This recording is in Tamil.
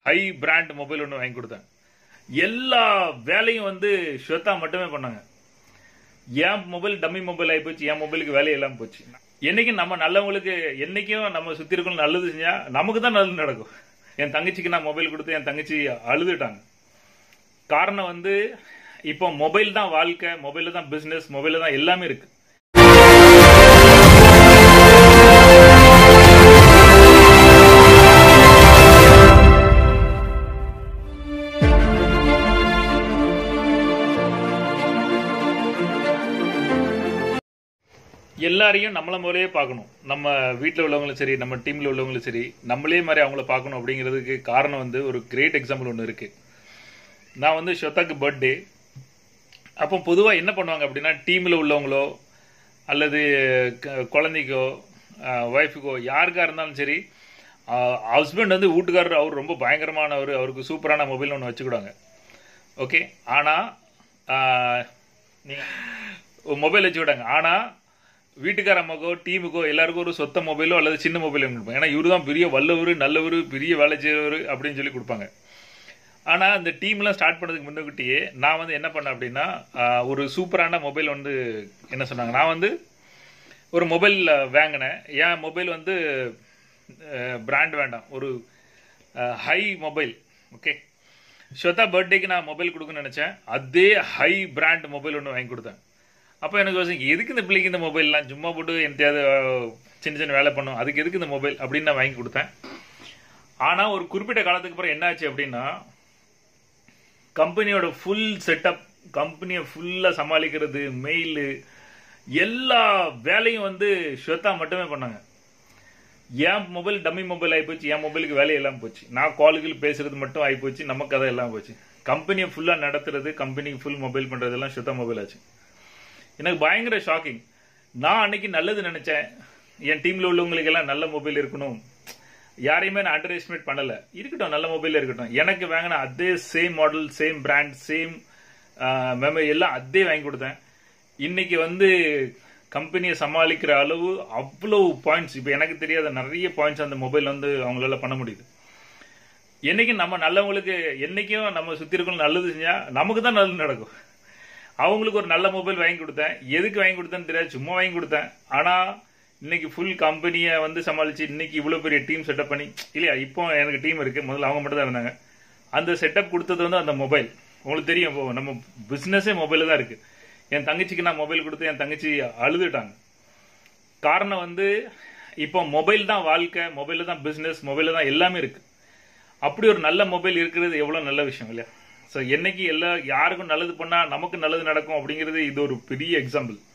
ஹை பிராண்ட் மொபைல் ஒன்று வாங்கி கொடுத்தேன் எல்லா வேலையும் வந்து ஸ்வேதா மட்டுமே பண்ணாங்க என் மொபைல் டம்மி மொபைல் ஆகி போச்சு என் மொபைலுக்கு வேலையெல்லாம் போச்சு என்னைக்கும் நம்ம நல்லவங்களுக்கு என்னைக்கும் நம்ம சுத்தி இருக்கணும் நல்லது செஞ்சா நமக்கு தான் நல்லது நடக்கும் என் தங்கச்சிக்கு நான் மொபைல் கொடுத்து என் தங்கச்சி அழுதுட்டாங்க காரணம் வந்து இப்போ மொபைல் தான் வாழ்க்கை மொபைல்ல தான் பிசினஸ் மொபைல்ல தான் எல்லாமே இருக்கு எல்லாரையும் நம்மள போலயே பார்க்கணும் நம்ம வீட்டில் உள்ளவங்களும் சரி நம்ம டீம்ல உள்ளவங்களும் சரி நம்மளே மாதிரி அவங்கள பார்க்கணும் அப்படிங்கிறதுக்கு காரணம் வந்து ஒரு கிரேட் எக்ஸாம்பிள் ஒன்று இருக்கு நான் வந்து ஸ்வதாக்கு பர்த்டே அப்போ பொதுவாக என்ன பண்ணுவாங்க அப்படின்னா டீமில் உள்ளவங்களோ அல்லது க- குழந்தைக்கோ ஒய்ஃபுக்கோ யாருக்கா இருந்தாலும் சரி ஹஸ்பண்ட் வந்து வீட்டுக்காரர் அவர் ரொம்ப பயங்கரமானவர் அவருக்கு சூப்பரான மொபைல் ஒன்று வச்சுக்கிடுவாங்க ஓகே ஆனால் நீங்கள் மொபைல் வச்சுக்கிட்டாங்க ஆனால் வீட்டுக்கார அம்மாக்கோ டீமுக்கோ எல்லாருக்கும் ஒரு சொத்த மொபைலோ அல்லது சின்ன மொபைலோ கொடுப்பாங்க ஏன்னா இவரு தான் பெரிய வல்லவர் நல்லவர் பெரிய வேலை செய்கிறவர் அப்படின்னு சொல்லி கொடுப்பாங்க ஆனால் அந்த டீம்லாம் ஸ்டார்ட் பண்ணதுக்கு முன்னுக்கிட்டேயே நான் வந்து என்ன பண்ணேன் அப்படின்னா ஆஹ், ஒரு சூப்பரான மொபைல் வந்து என்ன சொன்னாங்க நான் வந்து ஒரு மொபைல் வாங்கினேன் என் மொபைல் வந்து பிராண்ட் வேண்டாம் ஒரு ஹை மொபைல் ஓகே ஸ்வதா பர்த்டேக்கு நான் மொபைல் கொடுக்கணும்னு நினச்சேன் அதே ஹை பிராண்ட் மொபைல் ஒன்று வாங்கி கொடுத்தேன் அப்போ எனக்கு யோசிங்க எதுக்கு இந்த பிள்ளைக்கு இந்த மொபைல்லாம் சும்மா போட்டு என்னத்தையாவது அஹ், சின்ன சின்ன வேலை பண்ணும் அதுக்கு எதுக்கு இந்த மொபைல் அப்படின்னு நான் வாங்கி கொடுத்தேன் ஆனால் ஒரு குறிப்பிட்ட காலத்துக்கு அப்புறம் என்னாச்சு அப்படின்னா கம்பெனியோட ஃபுல் செட்டப் கம்பெனியை ஃபுல்லாக சமாளிக்கிறது மெயிலு எல்லா வேலையும் வந்து ஸ்வேதா மட்டுமே பண்ணாங்க என் மொபைல் டம்மி மொபைல் ஆகிப்போச்சு என் மொபைலுக்கு வேலையெல்லாம் போச்சு நான் காலுக்கு பேசுறது மட்டும் ஆகிப்போச்சு நம்ம கதை எல்லாம் போச்சு கம்பெனியை ஃபுல்லாக நடத்துறது கம்பெனிக்கு ஃபுல் மொபைல் பண்ணுறதெல்லாம் ஸ்வேதா மொபைல் ஆச்சு எனக்கு பயங்கர ஷாக்கிங் நான் அன்னைக்கு நல்லது நினைச்சேன் என் டீம்ல உள்ளவங்களுக்கு எல்லாம் நல்ல மொபைல் இருக்கணும் யாரையுமே நான் அண்டர் எஸ்டிமேட் பண்ணல இருக்கட்டும் நல்ல மொபைல் இருக்கட்டும் எனக்கு வாங்கின அதே same model same brand same memory எல்லாம் அதே வாங்கி கொடுத்தேன் இன்னைக்கு வந்து கம்பெனியை சமாளிக்கிற அளவு அவ்வளவு பாயிண்ட்ஸ் இப்போ எனக்கு தெரியாத நிறைய பாயிண்ட்ஸ் அந்த மொபைல் வந்து அவங்களால பண்ண முடியுது என்னைக்கும் நம்ம நல்லவங்களுக்கு என்னைக்கும் நம்ம சுத்தி இருக்கணும் நல்லது செஞ்சா நமக்கு தான் நல்லது நடக்கும் அவங்களுக்கு ஒரு நல்ல மொபைல் வாங்கி கொடுத்தேன் எதுக்கு வாங்கி கொடுத்தேன்னு தெரியாது சும்மா வாங்கி கொடுத்தேன் ஆனா இன்னைக்கு ஃபுல் கம்பெனியை வந்து சமாளிச்சு இன்னைக்கு இவ்வளவு பெரிய டீம் செட்டப் பண்ணி இல்லையா இப்போ எனக்கு டீம் இருக்கு முதல்ல அவங்க மட்டும் தான் இருந்தாங்க அந்த செட்டப் கொடுத்தது வந்து அந்த மொபைல் உங்களுக்கு தெரியும் இப்போ நம்ம பிசினஸே மொபைல தான் இருக்கு என் தங்கச்சிக்கு நான் மொபைல் கொடுத்து என் தங்கச்சி அழுதுட்டாங்க காரணம் வந்து இப்போ மொபைல் தான் வாழ்க்கை மொபைல்ல தான் பிசினஸ் மொபைல்ல தான் எல்லாமே இருக்கு அப்படி ஒரு நல்ல மொபைல் இருக்கிறது எவ்வளவு நல்ல விஷயம் இல்லையா ஸோ என்னைக்கு எல்லா யாருக்கும் நல்லது பண்ணா நமக்கு நல்லது நடக்கும் அப்படிங்கிறது இது ஒரு பெரிய எக்ஸாம்பிள்